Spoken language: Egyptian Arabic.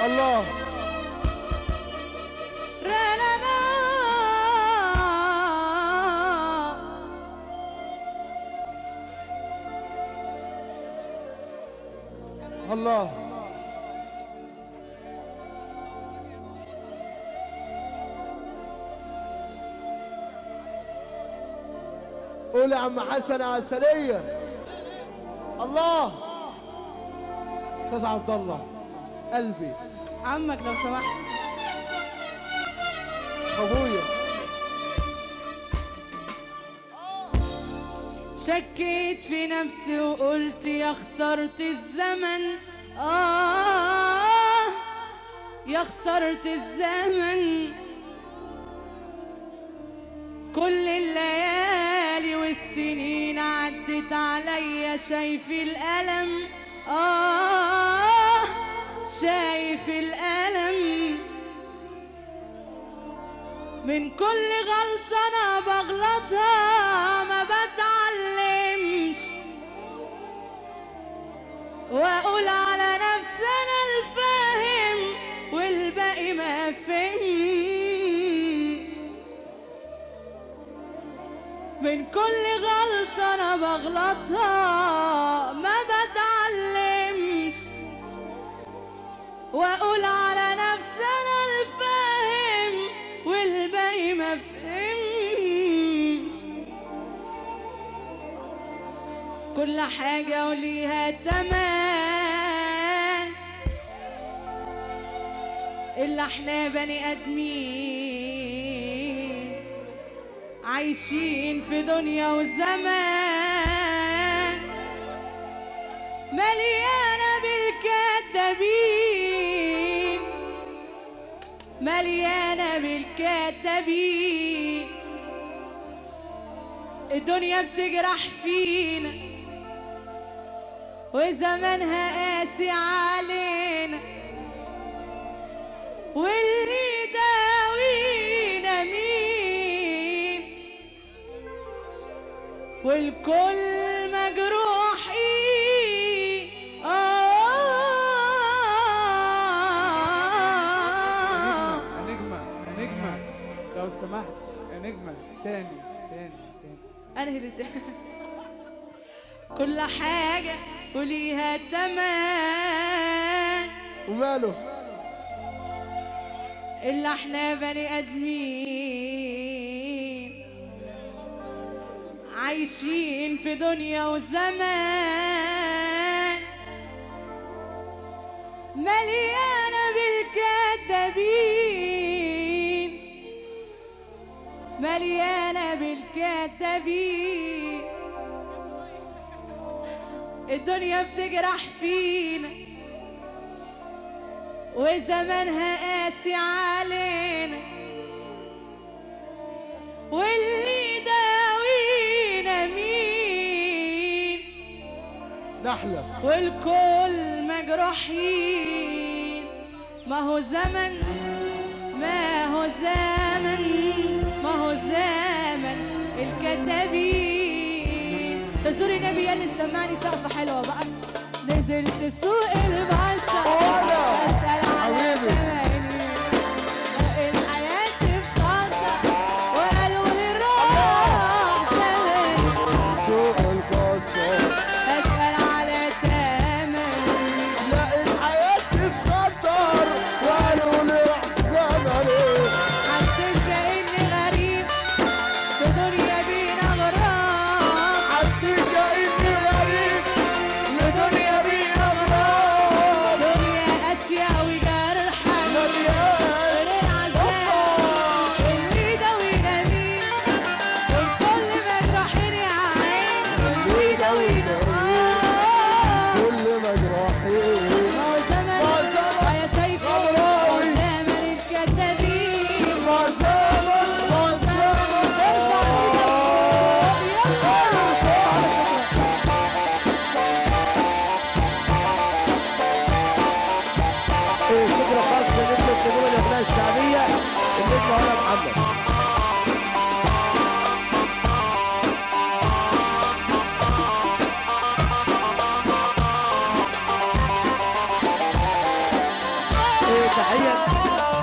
الله الله قول يا عم حسن عسلية الله استاذ عبد الله قلبي عمك لو سمحت ابويا شكيت في نفسي وقلت يا خسرت الزمن آه يا خسرت الزمن كل الليالي والسنين عدت عليا شايف الألم آه شايف الألم من كل غلطة أنا بغلطها ما بتعلمش وأقول على نفسي أنا الفاهم والباقي ما فهمش من كل غلطة أنا بغلطها ما بتعلمش وأقول على نفسي أنا الفاهم والباقي ما فهمش كل حاجة وليها تمام إلا احنا بني آدمين عايشين في دنيا وزمان مليانة بالكذابين مليانة بالكذابين الدنيا بتجرح فينا وزمانها قاسي علينا واللي داوينا مين والكل مجروحين آه يا نجمة يا نجمة لو سمحت يا نجمة تاني تاني تاني انا اللي كل حاجة وليها تمام وماله إلا احنا بني آدمين عايشين في دنيا وزمان مليانة بالكذابين مليانة بالكذابين الدنيا بتجرح فينا وزمانها قاسي علينا واللي داوينا مين نحلة والكل مجروحين ما هو زمن ما هو زمن ما هو زمن الكذابين تزور النبي يلي سمعني سقفة حلوة بقى نزلت سوق البشر أولا. أسأل على حبيبي. زمايلي الحياة في خطر وقالوا لي روح سلام سوق البصر أسأل على تمن لا الحياة في خطر وقالوا لي احسن عليك حسيت كأني غريب في دنيا بينا غرام حسيت كأني غريب لدنيا بينا غراب دنيا تحيه